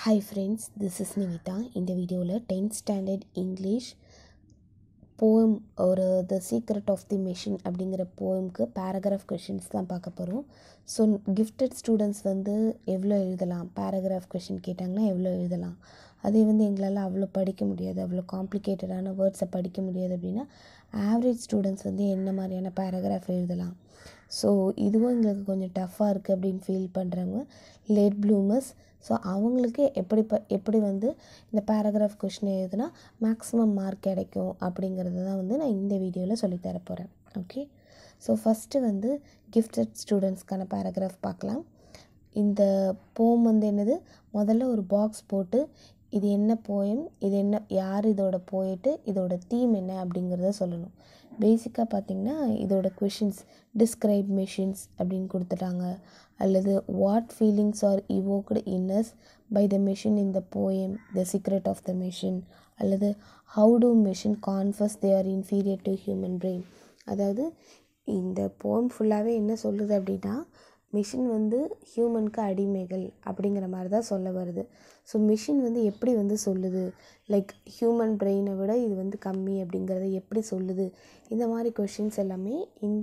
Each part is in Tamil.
hi friends this is Nivitha இந்த வீடியோவில் டென்த் ஸ்டாண்டர்ட் இங்கிலீஷ் போயம் ஒரு the secret of the machine அப்படிங்கிற போயம்க்கு பேராகிராஃப் கொஷின்ஸ் தான் பார்க்க போகிறோம் ஸோ கிஃப்டட் ஸ்டூடெண்ட்ஸ் வந்து எவ்வளோ எழுதலாம் பேராகிராஃப் கொஷின் கேட்டாங்கன்னா எவ்வளோ எழுதலாம் அதே வந்து எங்களால் அவ்வளோ படிக்க முடியாது அவ்வளோ காம்ப்ளிகேட்டடான வேர்ட்ஸை படிக்க முடியாது அப்படின்னா ஆவரேஜ் ஸ்டூடெண்ட்ஸ் வந்து என்ன மாதிரியான பேராகிராஃப் எழுதலாம் ஸோ இதுவும் எங்களுக்கு கொஞ்சம் டஃப்பாக இருக்குது அப்படின்னு ஃபீல் பண்ணுறவங்க லேட் ப்ளூமர்ஸ் ஸோ அவங்களுக்கு எப்படி ப எப்படி வந்து இந்த பேராகிராஃப் கொஷின் எழுதுனா மேக்ஸிமம் மார்க் கிடைக்கும் அப்படிங்கிறது தான் வந்து நான் இந்த வீடியோவில் சொல்லித்தர போகிறேன் ஓகே ஸோ ஃபஸ்ட்டு வந்து கிஃப்டட் ஸ்டூடெண்ட்ஸ்க்கான பேராகிராஃப் பார்க்கலாம் இந்த போம் வந்து என்னது முதல்ல ஒரு பாக்ஸ் போட்டு இது என்ன போயம் இது என்ன யார் இதோட போயிட்டு இதோட தீம் என்ன அப்படிங்கிறத சொல்லணும் பேசிக்காக பார்த்திங்கன்னா இதோட கொஷின்ஸ் டிஸ்கிரைப் மெஷின்ஸ் அப்படின்னு கொடுத்துட்டாங்க அல்லது what feelings are evoked in us by the machine in the poem the secret of the machine அல்லது how to machine confers they are inferior to human brain அதாவது இந்த போம் ஃபுல்லாகவே என்ன சொல்லுது அப்படின்னா மிஷின் வந்து ஹியூமனுக்கு அடிமைகள் அப்படிங்கிற மாதிரி தான் சொல்ல வருது ஸோ மிஷின் வந்து எப்படி வந்து சொல்லுது லைக் ஹியூமன் பிரெயினை விட இது வந்து கம்மி அப்படிங்கிறத எப்படி சொல்லுது இந்த மாதிரி கொஷின்ஸ் எல்லாமே இந்த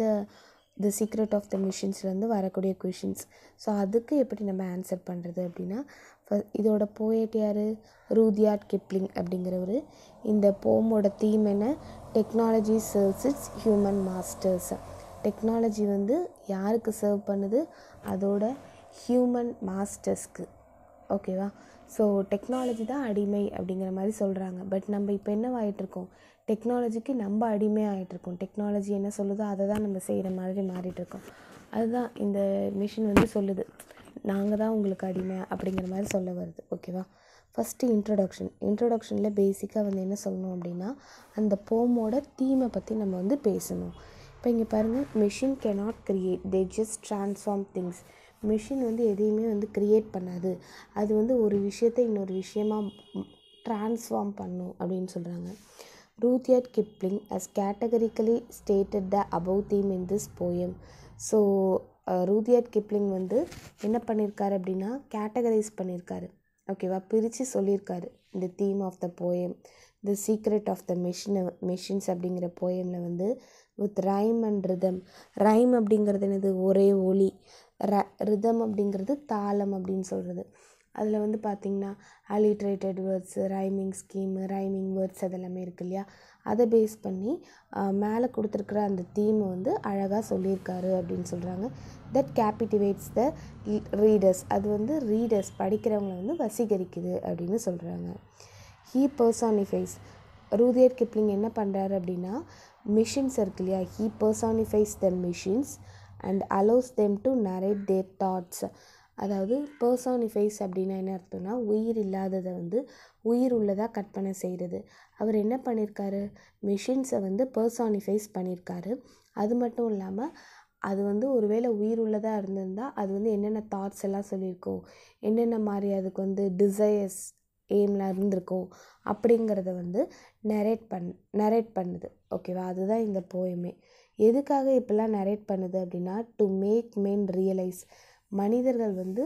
த சீக்ரெட் ஆஃப் த மிஷின்ஸ்லேருந்து வரக்கூடிய கொஷின்ஸ் ஸோ அதுக்கு எப்படி நம்ம ஆன்சர் பண்ணுறது அப்படின்னா இதோட போயட் யார் ரூதியாட் கிப்ளிங் அப்படிங்கிறவர் இந்த போமோட தீம் என்ன technology serves its human masters technology வந்து யாருக்கு சர்வ் பண்ணுது அதோட ஹியூமன் மாஸ்டர்ஸ்க்கு ஓகேவா ஸோ டெக்னாலஜி தான் அடிமை அப்படிங்கிற மாதிரி சொல்கிறாங்க பட் நம்ம இப்போ என்னவாயிட்ருக்கோம் டெக்னாலஜிக்கு நம்ம அடிமை ஆகிட்ருக்கோம் டெக்னாலஜி என்ன சொல்லுதோ அதை தான் நம்ம செய்கிற மாதிரி மாறிட்டுருக்கோம் அதுதான் இந்த மிஷின் வந்து சொல்லுது நாங்கள் தான் உங்களுக்கு அடிமை அப்படிங்கிற மாதிரி சொல்ல வருது ஓகேவா ஃபஸ்ட்டு இன்ட்ரொடக்ஷன் இன்ட்ரொடக்ஷனில் பேசிக்காக வந்து என்ன சொல்லணும் அப்படின்னா அந்த போமோட தீமை பற்றி நம்ம வந்து பேசணும் இப்போ இங்கே பாருங்கள் machine cannot create they just transform things machine வந்து எதையுமே வந்து க்ரியேட் பண்ணாது அது வந்து ஒரு விஷயத்தை இன்னொரு விஷயமாக ட்ரான்ஸ்ஃபார்ம் பண்ணும் அப்படின்னு சொல்கிறாங்க Rudyard Kipling has categorically stated the above theme in this poem so Rudyard Kipling வந்து என்ன பண்ணியிருக்காரு அப்படின்னா கேட்டகரைஸ் பண்ணியிருக்காரு ஓகேவா பிரித்து சொல்லியிருக்காரு இந்த theme of the poem the secret of the machine machines அப்படிங்கிற போயமில் வந்து with rhyme and rhythm rhyme அப்படிங்கிறது என்னது ஒரே ஒளி ர ரிதம் அப்படிங்கிறது தாளம் அப்படின்னு சொல்கிறது அதில் வந்து பார்த்திங்கன்னா alliterated words rhyming scheme rhyming words அதெல்லாமே இருக்கு இல்லையா அதை பேஸ் பண்ணி மேலே கொடுத்துருக்குற அந்த தீமை வந்து அழகாக சொல்லியிருக்காரு அப்படின்னு சொல்கிறாங்க தட் கேபிட்டிவேட்ஸ் த ரீடர்ஸ் அது வந்து ரீடர்ஸ் படிக்கிறவங்களை வந்து வசீகரிக்குது அப்படின்னு சொல்கிறாங்க ஹீ பர்சானிஃபைஸ் ரூதியர் கிப்ளிங் என்ன பண்ணுறாரு அப்படின்னா மிஷின்ஸ் இருக்கு இல்லையா he personifies the machines and allows them to narrate their thoughts அதாவது பர்சானிஃபைஸ் அப்படின்னா என்ன அர்த்தம்னா உயிர் இல்லாததை வந்து உயிர் உள்ளதாக கற்பனை செய்கிறது அவர் என்ன பண்ணியிருக்காரு மிஷின்ஸை வந்து பர்சானிஃபைஸ் பண்ணியிருக்காரு அது மட்டும் இல்லாமல் அது வந்து ஒருவேளை உயிர் உள்ளதாக இருந்திருந்தால் அது வந்து என்னென்ன தாட்ஸ் எல்லாம் சொல்லியிருக்கோம் என்னென்ன மாதிரி அதுக்கு வந்து டிசையர்ஸ் எய்மில் இருந்திருக்கோம் அப்படிங்கிறத வந்து நரேட் பண் நரேட் பண்ணுது ஓகேவா அதுதான் இந்த போயமே எதுக்காக இப்போல்லாம் நரேட் பண்ணுது அப்படின்னா டு மேக் மென் ரியலைஸ் மனிதர்கள் வந்து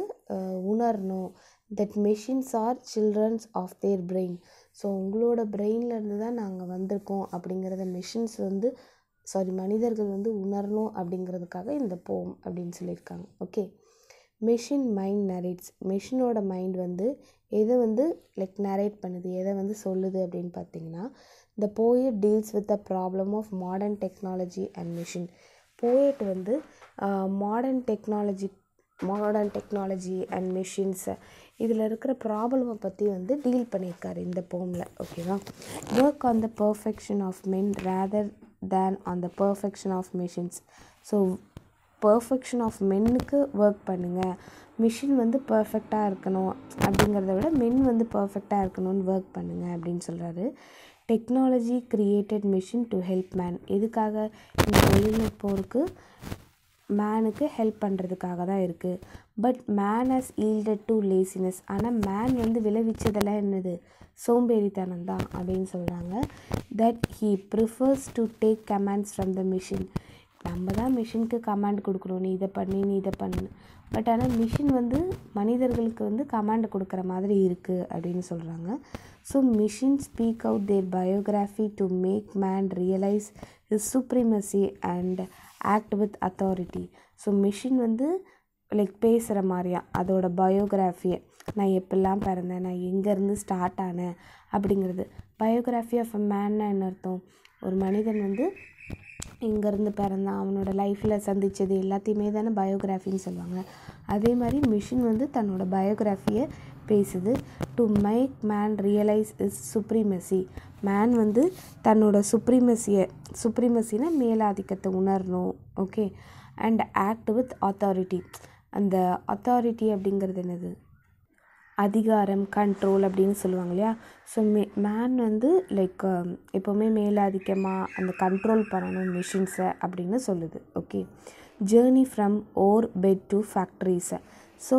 உணரணும் that machines are childrens of their brain so உங்களோட பிரெயின்லேருந்து தான் நாங்கள் வந்திருக்கோம் அப்படிங்கிறத மிஷின்ஸ் வந்து சாரி மனிதர்கள் வந்து உணரணும் அப்படிங்கிறதுக்காக இந்த போம் அப்படின்னு சொல்லியிருக்காங்க ஓகே மெஷின் மைண்ட் நரேட்ஸ் மெஷினோட மைண்ட் வந்து எதை வந்து லைக் நரேட் பண்ணுது எதை வந்து சொல்லுது அப்படின்னு பார்த்தீங்கன்னா the poet deals with the problem of modern technology and machine poet வந்து modern technology modern technology and மிஷின்ஸை இதில் இருக்கிற ப்ராப்ளமை பற்றி வந்து டீல் பண்ணியிருக்காரு இந்த போமில் ஓகேவா work on the perfection of men rather than on the perfection of machines so perfection of மென்னுக்கு ஒர்க் பண்ணுங்கள் மிஷின் வந்து பர்ஃபெக்டாக இருக்கணும் அப்படிங்கிறத விட மென் வந்து பர்ஃபெக்டாக இருக்கணும்னு ஒர்க் பண்ணுங்கள் அப்படின்னு சொல்கிறாரு technology created machine to help man எதுக்காக இந்த தொழில்நுட்பம் இருக்குது மேனுக்கு ஹெல்ப் பண்ணுறதுக்காக தான் இருக்குது but man has yielded to laziness ஆனால் மேன் வந்து விளைவிச்சதெல்லாம் என்னது சோம்பேறித்தனம் தான் அப்படின்னு சொல்கிறாங்க that he prefers to take commands from the machine நம்ம தான் மிஷினுக்கு கமாண்ட் கொடுக்குறோம் நீ இதை பண்ணி நீ இதை பண்ணு பட் ஆனால் மிஷின் வந்து மனிதர்களுக்கு வந்து கமாண்ட் கொடுக்குற மாதிரி இருக்குது அப்படின்னு சொல்கிறாங்க so machine speak out their biography to make man realise his supremacy and act with authority so machine வந்து லைக் பேசுகிற மாதிரியா அதோட பயோகிராஃபியை நான் எப்படிலாம் பிறந்தேன் நான் எங்கேருந்து ஸ்டார்ட் ஆனேன் அப்படிங்கிறது பயோகிராஃபி ஆஃப் அ மேன்னா என்ன அர்த்தம் ஒரு மனிதன் வந்து இங்கேருந்து பிறந்தான் அவனோட லைஃப்பில் சந்தித்தது எல்லாத்தையுமே தானே பயோகிராஃபின்னு சொல்லுவாங்க அதே மாதிரி மிஷின் வந்து தன்னோட பயோகிராஃபியை பேசுது to make man realise his supremacy man வந்து தன்னோட சுப்ரீமசியை சுப்ரீமசினா மேலாதிக்கத்தை உணரணும் okay and act with authority அந்த அத்தாரிட்டி அப்படிங்கிறது என்னது அதிகாரம் கண்ட்ரோல் அப்படின்னு சொல்லுவாங்க இல்லையா ஸோ மே மேன் வந்து லைக் எப்போவுமே மேலாதிக்கமாக அந்த கண்ட்ரோல் பண்ணணும் மிஷின்ஸை அப்படின்னு சொல்லுது okay journey from ore bed to ஃபேக்ட்ரிஸை ஸோ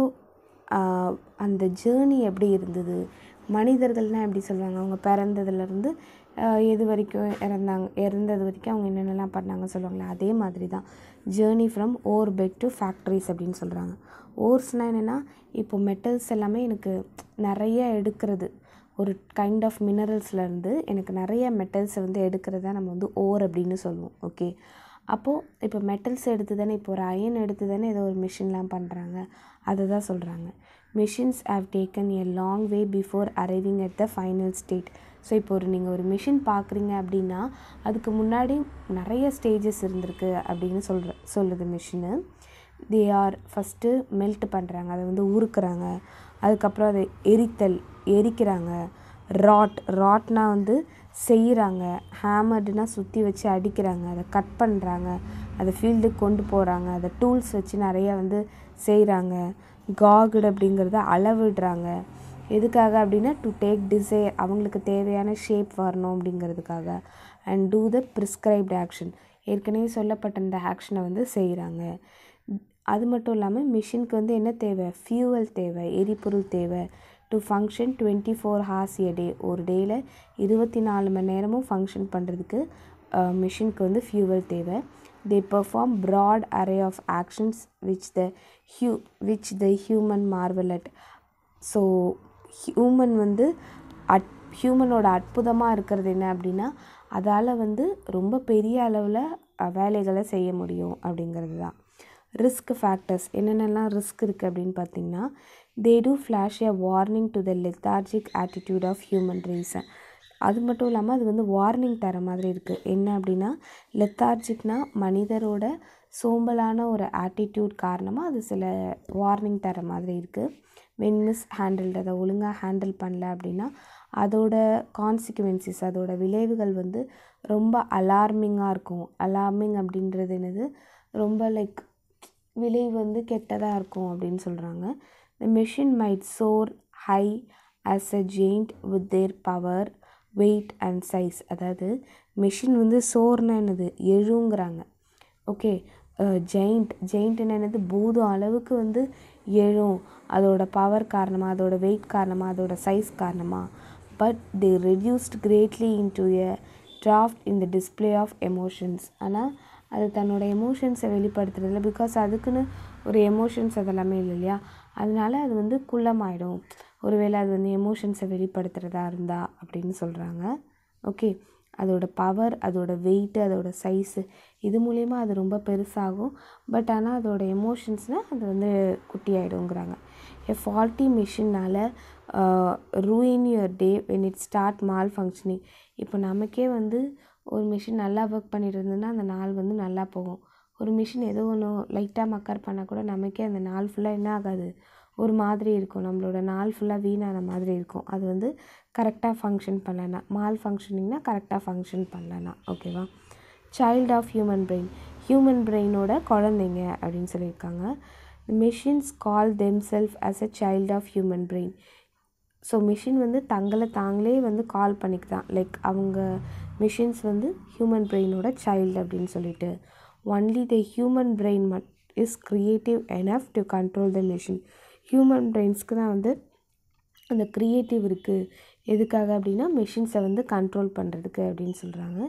அந்த ஜேர்னி எப்படி இருந்தது மனிதர்கள்னால் எப்படி சொல்லுவாங்க அவங்க பிறந்ததுலேருந்து எது வரைக்கும் இறந்தாங்க இறந்தது வரைக்கும் அவங்க என்னென்னலாம் பண்ணாங்கன்னு சொல்லுவாங்களே அதே மாதிரி தான் journey from ore bed to factories அப்படின்னு சொல்கிறாங்க ஓர்ஸ்னால் என்னென்னா இப்போ மெட்டல்ஸ் எல்லாமே எனக்கு நிறைய எடுக்கிறது ஒரு கைண்ட் ஆஃப் மினரல்ஸ்லேருந்து எனக்கு நிறைய மெட்டல்ஸை வந்து எடுக்கிறத நம்ம வந்து ஓர் அப்படின்னு சொல்லுவோம் ஓகே அப்போது இப்போ மெட்டல்ஸ் எடுத்து தானே இப்போ ஒரு அயன் எடுத்து தானே ஏதோ ஒரு மிஷின்லாம் பண்ணுறாங்க அதை தான் சொல்கிறாங்க machines have taken a long way before arriving at the final state so இப்போ ஒரு நீங்கள் ஒரு மிஷின் பார்க்குறீங்க அப்படின்னா அதுக்கு முன்னாடி நிறைய ஸ்டேஜஸ் இருந்திருக்கு அப்படின்னு சொல்கிற சொல்லுது machine they are first melt பண்ணுறாங்க அதை வந்து உருக்குறாங்க அதுக்கப்புறம் அதை எரித்தல் எரிக்கிறாங்க ராட் ராட்னா வந்து செய்கிறாங்க ஹேமர்டுனா சுற்றி வச்சு அடிக்கிறாங்க அதை கட் பண்ணுறாங்க அதை ஃபீல்டுக்கு கொண்டு போகிறாங்க அதை டூல்ஸ் வச்சு நிறைய வந்து செய்கிறாங்க காகுடு அப்படிங்கிறத அளவிடுறாங்க எதுக்காக அப்படின்னா டு டேக் டிசைர் அவங்களுக்கு தேவையான ஷேப் வரணும் அப்படிங்கிறதுக்காக and do the prescribed action ஏற்கனவே சொல்லப்பட்ட இந்த ஆக்ஷனை வந்து செய்கிறாங்க அது மட்டும் இல்லாமல் மிஷினுக்கு வந்து என்ன தேவை ஃபியூவல் தேவை எரிபொருள் தேவை to function twenty four hours a day ஒரு டேயில் இருபத்தி நாலு மணி நேரமும் ஃபங்க்ஷன் பண்ணுறதுக்கு மிஷினுக்கு வந்து ஃபியூவல் தேவை they perform broad array of actions which the hue which the human marvelled so human வந்து அட் ஹியூமனோட அற்புதமாக இருக்கிறது என்ன அப்படின்னா அதால் வந்து ரொம்ப பெரிய அளவில் வேலைகளை செய்ய முடியும் அப்படிங்கிறது தான் ரிஸ்க் ஃபேக்டர்ஸ் என்னென்னலாம் ரிஸ்க் இருக்குது அப்படின்னு பார்த்தீங்கன்னா they do flash a warning to the lethargic attitude of human ரேஸை அது மட்டும் இல்லாமல் அது வந்து வார்னிங் தர மாதிரி இருக்குது என்ன அப்படின்னா லெத்தார்ஜிக்னா மனிதரோட சோம்பலான ஒரு ஆட்டிடியூட் காரணமாக அது சில வார்னிங் தர மாதிரி இருக்குது வென் மிஸ் ஹேண்டில்டு அதை ஒழுங்காக ஹேண்டில் பண்ணல அப்படின்னா அதோட கான்சிக்வன்சிஸ் அதோட விளைவுகள் வந்து ரொம்ப அலார்மிங்காக இருக்கும் அலார்மிங் அப்படின்றது என்னது ரொம்ப லைக் விளைவு வந்து கெட்டதாக இருக்கும் அப்படின்னு சொல்கிறாங்க the machine might soar high as a giant with their power weight and size அதாவது மெஷின் வந்து சோர்னா என்னது எழுங்கிறாங்க ஓகே ஜெயிண்ட் ஜெயிண்ட்னு என்னது பூதம் அளவுக்கு வந்து எழும் அதோட பவர் காரணமாக அதோட வெயிட் காரணமாக அதோட சைஸ் காரணமாக but they reduced greatly into a draft in the display of emotions ஆனால் அது தன்னோட எமோஷன்ஸை வெளிப்படுத்துறதில்ல பிகாஸ் அதுக்குன்னு ஒரு எமோஷன்ஸ் அதெல்லாமே இல்லை இல்லையா அதனால அது வந்து குள்ளமாயிடும் ஒருவேளை அது வந்து எமோஷன்ஸை வெளிப்படுத்துகிறதா இருந்தா அப்படின்னு சொல்கிறாங்க ஓகே அதோட பவர் அதோட வெயிட்டு அதோட சைஸு இது மூலயமா அது ரொம்ப பெருசாகும் பட் ஆனால் அதோட எமோஷன்ஸ்னால் அது வந்து குட்டியாயிடுங்கிறாங்க எ ஃபால்ட்டி மிஷினால் ruin your day when it start malfunctioning இப்போ நமக்கே வந்து ஒரு மிஷின் நல்லா ஒர்க் பண்ணிட்டு இருந்ததுன்னா அந்த நாள் வந்து நல்லா போகும் ஒரு மிஷின் ஏதோ ஒன்று லைட்டாக மக்கர் பண்ணால் கூட நமக்கே அந்த நாள் ஃபுல்லாக என்ன ஆகாது ஒரு மாதிரி இருக்கும் நம்மளோட நாள் ஃபுல்லாக வீணான மாதிரி இருக்கும் அது வந்து கரெக்டாக ஃபங்க்ஷன் பண்ணலனா மால் ஃபங்க்ஷனிங்னா கரெக்டாக ஃபங்க்ஷன் பண்ணலனா ஓகேவா child of human brain human பிரெயினோட குழந்தைங்க அப்படின்னு சொல்லியிருக்காங்க machines call them self as a child of human brain so machine வந்து தங்களை தாங்களே வந்து கால் பண்ணிக்குதான் லைக் அவங்க மிஷின்ஸ் வந்து ஹியூமன் பிரெயினோட சைல்டு அப்படின்னு சொல்லிட்டு only the human brain mind is creative enough to control the machine human பிரெயின்ஸ்க்கு தான் வந்து அந்த க்ரியேட்டிவ் இருக்குது எதுக்காக அப்படின்னா மிஷின்ஸை வந்து கண்ட்ரோல் பண்ணுறதுக்கு அப்படின்னு சொல்கிறாங்க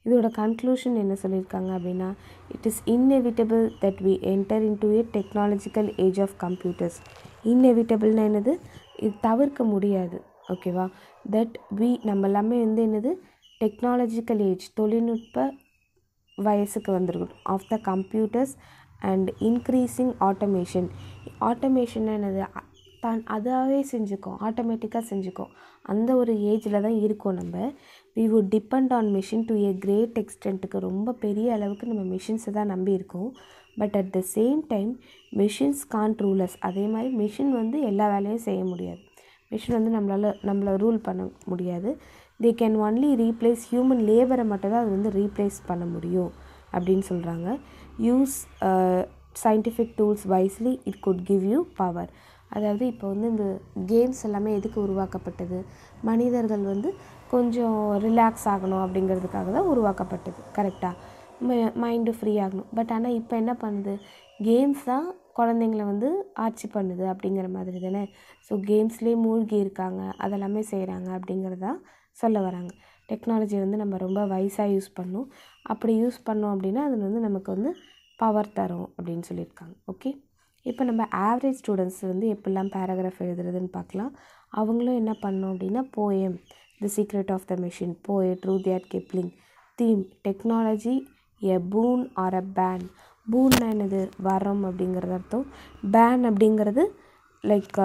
இதோட கன்க்ளூஷன் என்ன சொல்லியிருக்காங்க அப்படின்னா it is inevitable that we enter into a technological age of computers இன்னெவிட்டபிள்னா என்னது இது தவிர்க்க முடியாது ஓகேவா தட் வி நம்ம எல்லாமே வந்து என்னது டெக்னாலஜிக்கல் ஏஜ் தொழில்நுட்ப வயசுக்கு வந்திருக்கணும் of the computers and increasing automation automation என்னது அ- தான் அதாவே செஞ்சுக்கும் ஆட்டோமேட்டிக்காக செஞ்சுக்கும் அந்த ஒரு ஏஜில் தான் இருக்கோம் நம்ம we would depend on machine to a great எக்ஸ்டென்ட்டுக்கு ரொம்ப பெரிய அளவுக்கு நம்ம மிஷின்ஸை தான் நம்பி இருக்கோம் but at the same time machines can't rule us அதே மாதிரி மிஷின் வந்து எல்லா வேலையும் செய்ய முடியாது மிஷின் வந்து நம்மளால் நம்மளை ரூல் பண்ண முடியாது they can only replace human லேபரை மட்டும் தான் அது வந்து ரீப்ளேஸ் பண்ண முடியும் அப்படின்னு சொல்கிறாங்க use scientific tools wisely it could give you power அதாவது இப்போ வந்து இந்த கேம்ஸ் எல்லாமே எதுக்கு உருவாக்கப்பட்டது மனிதர்கள் வந்து கொஞ்சம் ரிலாக்ஸ் ஆகணும் அப்படிங்கிறதுக்காக தான் உருவாக்கப்பட்டது கரெக்டாக மைண்டு ஃப்ரீ ஆகணும் பட் ஆனால் இப்போ என்ன பண்ணுது கேம்ஸ் தான் குழந்தைங்கள வந்து ஆட்சி பண்ணுது அப்படிங்கிற மாதிரி தானே ஸோ கேம்ஸ்லேயே மூழ்கி இருக்காங்க அதெல்லாமே செய்கிறாங்க அப்படிங்கிறதா சொல்ல வராங்க டெக்னாலஜி வந்து நம்ம ரொம்ப வயசாக யூஸ் பண்ணணும் அப்படி யூஸ் பண்ணோம் அப்படின்னா அது வந்து நமக்கு வந்து பவர் தரும் அப்படின்னு சொல்லியிருக்காங்க ஓகே இப்போ நம்ம ஆவரேஜ் ஸ்டூடெண்ட்ஸ் வந்து எப்படிலாம் பேராகிராஃப் எழுதுறதுன்னு பார்க்கலாம் அவங்களும் என்ன பண்ணோம் அப்படின்னா poem the secret of the machine poet Rudyard Kipling theme technology a boon or a bane பூன்னா என்னது வரம் அப்படிங்கிறது அர்த்தம் பேன் அப்படிங்கிறது லைக்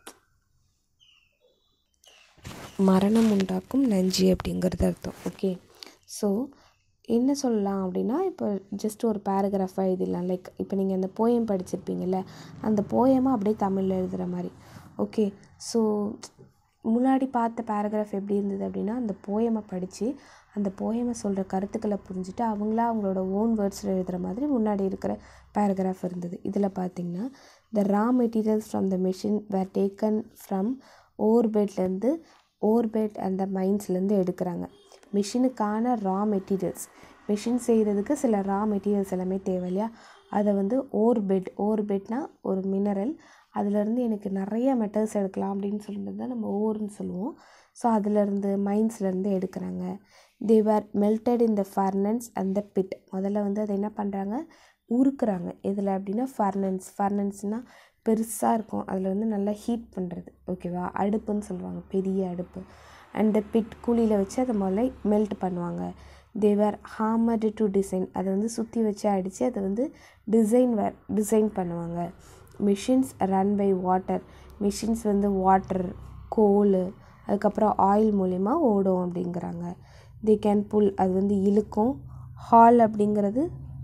மரணம் உண்டாக்கும் நஞ்சு அப்படிங்கிறது அர்த்தம் ஓகே ஸோ என்ன சொல்லலாம் அப்படின்னா இப்போ ஜஸ்ட் ஒரு பேராகிராஃபாக எழுதிடலாம் லைக் இப்போ நீங்கள் அந்த போயம் படிச்சிருப்பீங்கல்ல அந்த போயமாக அப்படியே தமிழில் எழுதுகிற மாதிரி ஓகே ஸோ முன்னாடி பார்த்த பேராகிராஃப் எப்படி இருந்தது அப்படின்னா அந்த போயமை படித்து அந்த போயமை சொல்கிற கருத்துக்களை புரிஞ்சுட்டு அவங்களா அவங்களோட ஓன் வேர்ட்ஸில் எழுதுகிற மாதிரி முன்னாடி இருக்கிற பேராகிராஃப் இருந்தது இதில் பார்த்தீங்கன்னா the raw materials from the machine were taken from ஓர்பெட்லேருந்து ஓர்பெட் அந்த மைன்ஸ்லேருந்து எடுக்கிறாங்க மிஷினுக்கான ரா மெட்டீரியல்ஸ் மிஷின் செய்கிறதுக்கு சில ரா மெட்டீரியல்ஸ் எல்லாமே தேவை இல்லையா அதை வந்து ஓர்பெட் ஓர்பெட்னா ஒரு மினரல் அதுலேருந்து எனக்கு நிறைய மெட்டல்ஸ் எடுக்கலாம் அப்படின்னு சொல்லும்போது தான் நம்ம ஓர்னு சொல்லுவோம் ஸோ அதுலேருந்து மைன்ஸ்லேருந்து எடுக்கிறாங்க they were melted in the furnace pit பிட் முதல்ல வந்து அதை என்ன பண்ணுறாங்க உருக்குறாங்க இதில் அப்படின்னா ஃபர்னன்ஸ் ஃபர்னன்ஸ்னால் பெருசாக இருக்கும் அதில் வந்து நல்லா ஹீட் பண்ணுறது ஓகேவா அடுப்புன்னு சொல்லுவாங்க பெரிய அடுப்பு அண்ட் பிட் குழியில் வச்சு அதை முதல்ல மெல்ட் பண்ணுவாங்க தேவர் ஹாமர்டு டு டிசைன் அதை வந்து சுற்றி வச்சு அடித்து அதை வந்து டிசைன் வே டிசைன் பண்ணுவாங்க machines run by water machines வந்து வாட்டர் கோல் அதுக்கப்புறம் ஆயில் மூலிமா ஓடும் அப்படிங்கிறாங்க தே கேன் புல் அது வந்து இழுக்கும் ஹால் அப்படிங்கிறது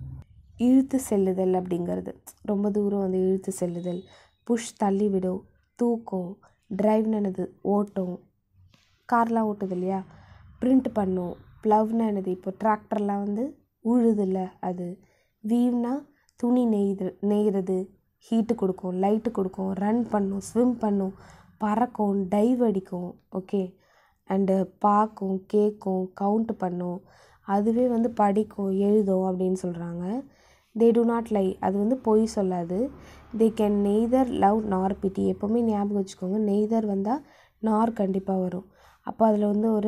இழுத்து செல்லுதல் அப்படிங்கிறது ரொம்ப தூரம் வந்து இழுத்து செல்லுதல் புஷ் தள்ளி விடும் தூக்கும் டிரைவ்னது ஓட்டும் கார்லாம் ஓட்டுது இல்லையா பிரிண்ட் பண்ணும் ப்ளவ்னா என்னது இப்போ டிராக்டர்லாம் வந்து உழுதுல்ல அது வீவ்னா துணி நெய்து நெய்கிறது ஹீட்டு கொடுக்கும் லைட்டு கொடுக்கும் ரன் பண்ணும் ஸ்விம் பண்ணும் பறக்கும் டைவ் அடிக்கும் ஓகே அண்டு பார்க்கும் கேட்கும் கவுண்ட் பண்ணும் அதுவே வந்து படிக்கும் எழுதும் அப்படின்னு சொல்கிறாங்க தே டு நாட் லை அது வந்து பொய் சொல்லாது தே கேன் நெய்தர் லவ் நார் பிட்டி எப்போவுமே ஞாபகம் வச்சுக்கோங்க நெய்தர் வந்தால் நார் கண்டிப்பாக வரும் அப்போ அதில் வந்து ஒரு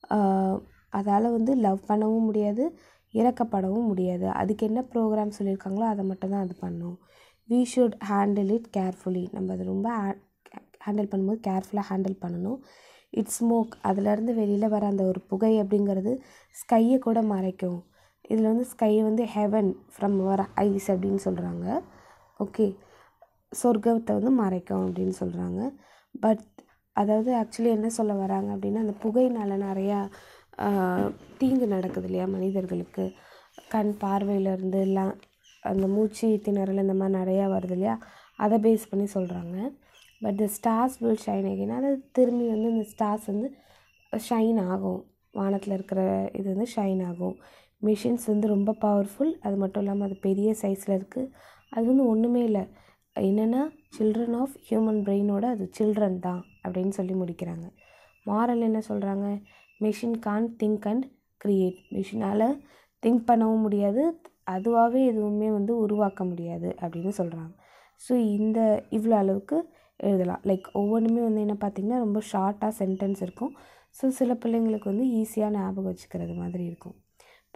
அதால் வந்து லவ் பண்ணவும் முடியாது இறக்கப்படவும் முடியாது அதுக்கு என்ன ப்ரோக்ராம் சொல்லியிருக்காங்களோ அதை மட்டும் தான் அது பண்ணும் we should handle it carefully நம்ம அது ரொம்ப ஹேண்டில் பண்ணும்போது கேர்ஃபுல்லாக ஹேண்டில் பண்ணணும் இட்ஸ் ஸ்மோக் அதுலேருந்து வெளியில் வர அந்த ஒரு புகை அப்படிங்கிறது ஸ்கையை கூட மறைக்கும் இதில் வந்து ஸ்கையை வந்து ஹெவன் ஃப்ரம் வர ஐஸ் அப்படின்னு சொல்கிறாங்க ஓகே சொர்க்கத்தை வந்து மறைக்கும் அப்படின்னு சொல்கிறாங்க பட் அதாவது ஆக்சுவலி என்ன சொல்ல வராங்க அப்படின்னா அந்த புகையினால் நிறையா தீங்கு நடக்குது இல்லையா மனிதர்களுக்கு கண் பார்வையிலேருந்து எல்லாம் அந்த மூச்சு திணறல் இந்த மாதிரி நிறையா வருது இல்லையா அதை பேஸ் பண்ணி சொல்கிறாங்க but the stars will shine again அதாவது திரும்பி வந்து இந்த ஸ்டார்ஸ் வந்து ஷைன் ஆகும் வானத்தில் இருக்கிற இது வந்து ஷைன் ஆகும் மிஷின்ஸ் வந்து ரொம்ப பவர்ஃபுல் அது மட்டும் இல்லாமல் அது பெரிய சைஸில் இருக்குது அது வந்து ஒன்றுமே இல்லை என்னென்னா சில்ட்ரன் ஆஃப் ஹியூமன் பிரெயினோட அது சில்ட்ரன் தான் அப்படின்னு சொல்லி முடிக்கிறாங்க மாரல் என்ன சொல்கிறாங்க machine can't think and create மிஷினால் திங்க் பண்ணவும் முடியாது அதுவாகவே எதுவுமே வந்து உருவாக்க முடியாது அப்படின்னு சொல்கிறாங்க ஸோ இந்த இவ்வளோ அளவுக்கு எழுதலாம் லைக் ஒவ்வொன்றுமே வந்து என்ன பார்த்திங்கன்னா ரொம்ப ஷார்ட்டாக சென்டென்ஸ் இருக்கும் ஸோ சில பிள்ளைங்களுக்கு வந்து ஈஸியாக ஞாபகம் வச்சுக்கிறது மாதிரி இருக்கும்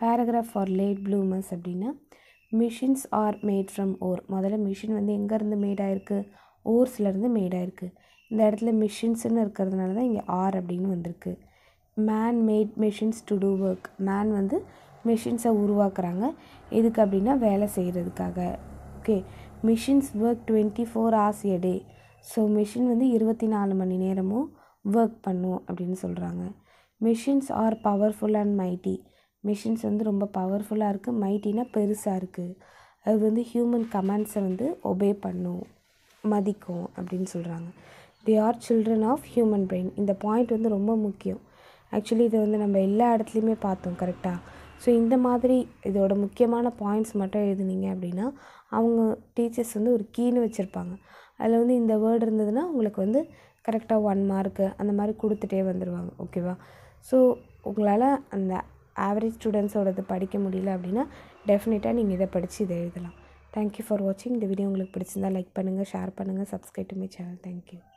பேராகிராஃப் ஃபார் லேட் ப்ளூமர்ஸ் அப்படின்னா machines are made from ore முதல்ல மிஷின் வந்து எங்கேருந்து மேட் ஆயிருக்கு ஓர்ஸ்லேருந்து மேட் ஆயிருக்கு இந்த இடத்துல மிஷின்ஸ்னு இருக்கிறதுனால தான் இங்கே ஆர் அப்படின்னு வந்திருக்கு man made machines to do work man வந்து மிஷின்ஸை உருவாக்குறாங்க எதுக்கு அப்படின்னா வேலை செய்கிறதுக்காக okay machines work twenty four hours a day so machine வந்து இருபத்தி நாலு மணி நேரமும் ஒர்க் பண்ணும் அப்படின்னு சொல்கிறாங்க machines are powerful and mighty machines வந்து ரொம்ப பவர்ஃபுல்லாக இருக்குது மைட்டினா பெருசாக இருக்குது அது வந்து ஹியூமன் கமாண்ட்ஸை வந்து ஒபே பண்ணும் மதிக்கும் அப்படின்னு சொல்கிறாங்க they are children of human brain இந்த பாயிண்ட் வந்து ரொம்ப முக்கியம் ஆக்சுவலி இதை வந்து நம்ம எல்லா இடத்துலையுமே பார்த்தோம் கரெக்டாக ஸோ இந்த மாதிரி இதோட முக்கியமான பாயிண்ட்ஸ் மட்டும் எழுதுனீங்க அப்படின்னா அவங்க டீச்சர்ஸ் வந்து ஒரு கீன்னு வச்சுருப்பாங்க அதில் வந்து இந்த வேர்டு இருந்ததுன்னா உங்களுக்கு வந்து கரெக்டாக ஒன் மார்க்கு அந்த மாதிரி கொடுத்துட்டே வந்துடுவாங்க ஓகேவா ஸோ உங்களால் அந்த ஆவரேஜ் ஸ்டூடெண்ட்ஸோடது படிக்க முடியல அப்படின்னா டெஃபினட்டாக நீங்கள் இதை படித்து இதை எழுதலாம் தேங்க்யூ ஃபார் வாட்சிங் இந்த வீடியோ உங்களுக்கு பிடிச்சிருந்தா லைக் பண்ணுங்கள் ஷேர் பண்ணுங்கள் subscribe to my channel thank you